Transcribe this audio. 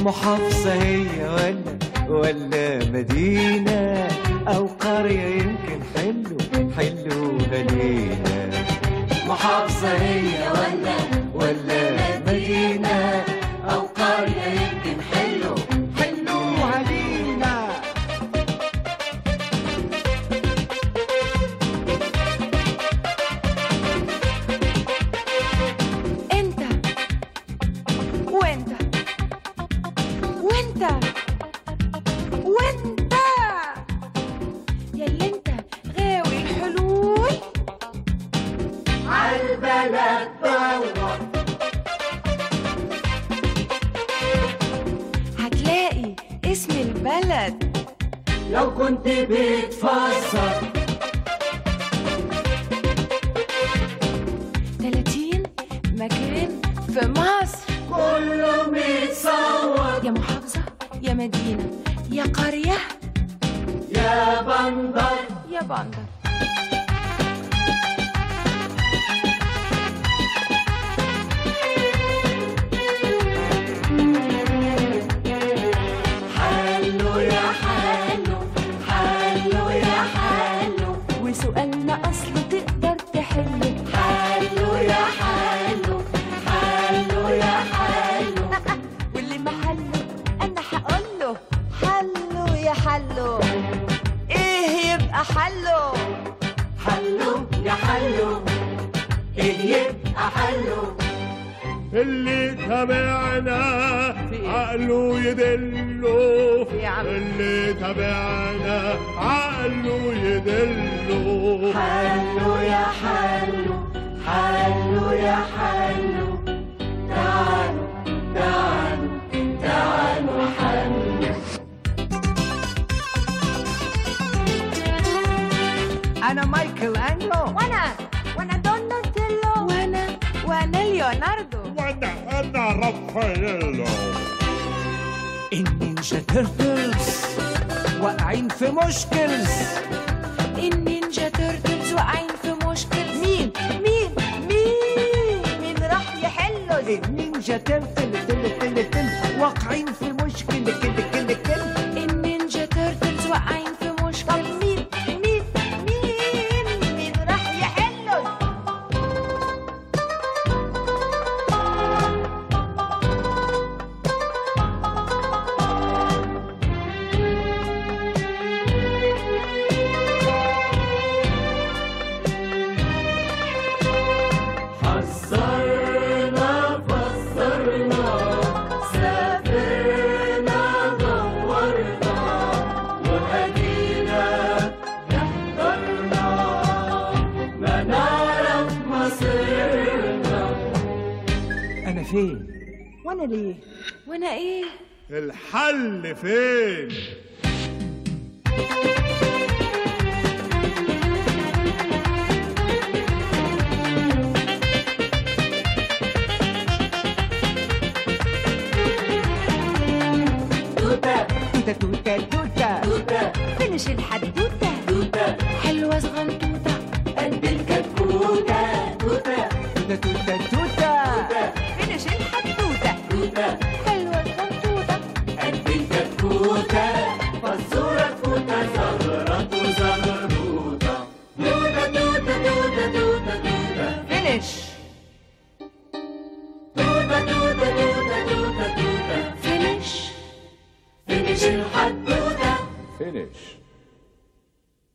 محافظة هي ولا ولا مدينة أو قرية يمكن حلو حلوها لينا محافظة هي ولا ولا مدينة أو قرية يمكن حلو حلوها لينا انت وانت وانت وانت ياللي انت غاوي الحلول عالبلد دور هتلاقي اسم البلد لو كنت بتفسر 30 مكان في مصر كله متصور يا محافظة يا مدينة يا قرية يا بندر يا بندر حلو يا حلو حلو يا حلو وسؤالنا أصله تقدر تحله حلو يا حلو حلو يا حلو واللي محله أنا هقوله حلو يا حلو إيه يبقى حلو حلو يا حلو ايه يبقى حلو اللي تابعنا عقله يدله في عم. اللي تابعنا عقله يدله حلو يا حلو حلو يا حلو تعالوا تعالوا تعالوا حلو أنا مايكل أنجلو وأنا وأنا دوناتيلو وأنا وأنا ليوناردو وانا انا رافاييلو النينجا تيرتلز واقعين في مشكل النينجا تيرتلز واقعين في مشكل مين مين مين مين راح يحله النينجا تيرتل تل تل تل واقعين في مشكل كل كل كل النينجا تيرتلز واقعين في مشكل مين مين مين مين راح يحله حذرنا فسرنا سافرنا دورنا وأدينا احضرنا ما نعرف مصيرنا أنا فين؟ وانا ليه وانا ايه الحل فين توتة توتة توتة توتة توتة فينش الحدوته توتة حلوه صغنطوطه قد الكتكوتة توتة توتة توتة توتة فينش الحدوته توتة حلوه صغنطوطه قد الكتكوتة فالصورة تفوتة زغرة وزغروطة توتة توتة توتة توتة توتة فينش توتة توتة توتة توتة توتة فينش فينيش الحدوتة فينيش